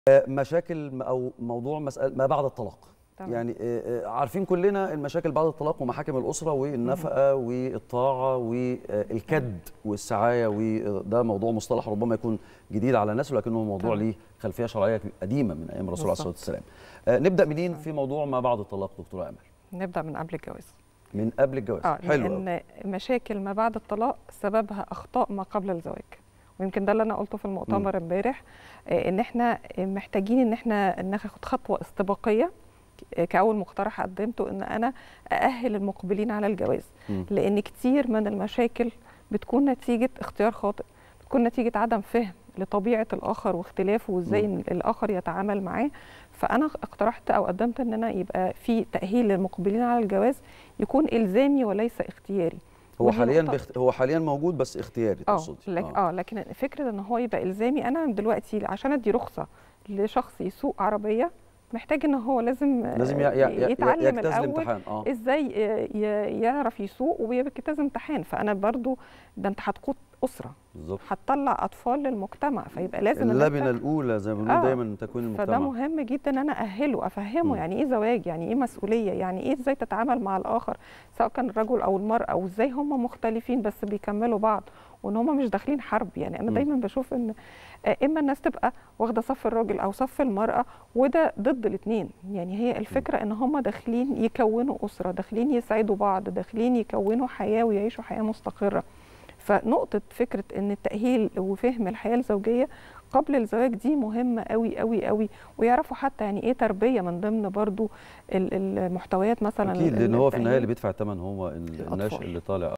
آه، مشاكل او موضوع مسألة ما بعد الطلاق تمام. يعني آه، آه، عارفين كلنا المشاكل بعد الطلاق ومحاكم الاسره والنفقه والطاعه والكد والسعايه وده موضوع مصطلح ربما يكون جديد على الناس ولكنه موضوع تمام. ليه خلفيه شرعيه قديمه من ايام الرسول عليه الصلاه بالظبط. والسلام آه، نبدا منين في موضوع ما بعد الطلاق دكتوره امل نبدا من قبل الجواز من قبل الجواز اه حلو أوي. لان مشاكل ما بعد الطلاق سببها اخطاء ما قبل الزواج ويمكن ده اللي انا قلته في المؤتمر امبارح آه، ان احنا محتاجين ان احنا ناخد خطوه استباقيه آه، كاول مقترح قدمته ان انا ااهل المقبلين على الجواز مم. لان كتير من المشاكل بتكون نتيجه اختيار خاطئ بتكون نتيجه عدم فهم لطبيعه الاخر واختلافه وازاي مم. إن الاخر يتعامل معاه فانا اقترحت او قدمت ان انا يبقى في تاهيل للمقبلين على الجواز يكون الزامي وليس اختياري هو ودي حاليا نقطة. بخت... هو حاليا موجود بس اختياري اه تقصدي لك اه لكن فكره ان هو يبقى الزامي انا دلوقتي عشان ادي رخصه لشخص يسوق عربيه محتاج ان هو لازم لازم ي... ي... ي... يتعلم يجتاز الاول الامتحان اه ازاي ي- يعرف يسوق ويجتاز امتحان فانا برضو ده انت هتقود اسره بالظبط هتطلع اطفال للمجتمع فيبقى لازم إن اللبنه أنت- الاولى زي ما بنقول آه، دايما تكوين المجتمع فده مهم جدا ان انا اهله افهمه مم. يعني ايه زواج يعني ايه مسؤوليه يعني ايه ازاي تتعامل مع الاخر سواء كان الرجل او المراه وازاي هم مختلفين بس بيكملوا بعض وان هم مش داخلين حرب يعني انا مم. دايما بشوف ان آه، اما الناس تبقى واخده صف الراجل او صف المراه وده ضد الاثنين يعني هي الفكره ان هم داخلين يكونوا اسره داخلين يساعدوا بعض داخلين يكونوا حياه ويعيشوا حياه مستقره فنقطه فكره ان التاهيل وفهم الحياه الزوجيه قبل الزواج دي مهمه قوي قوي قوي ويعرفوا حتى يعني ايه تربيه من ضمن برضو ال- المحتويات مثلا اكيد لان هو في النهايه التأهيل. اللي بيدفع الثمن هو ال- الناشئ الأطفال. اللي طالع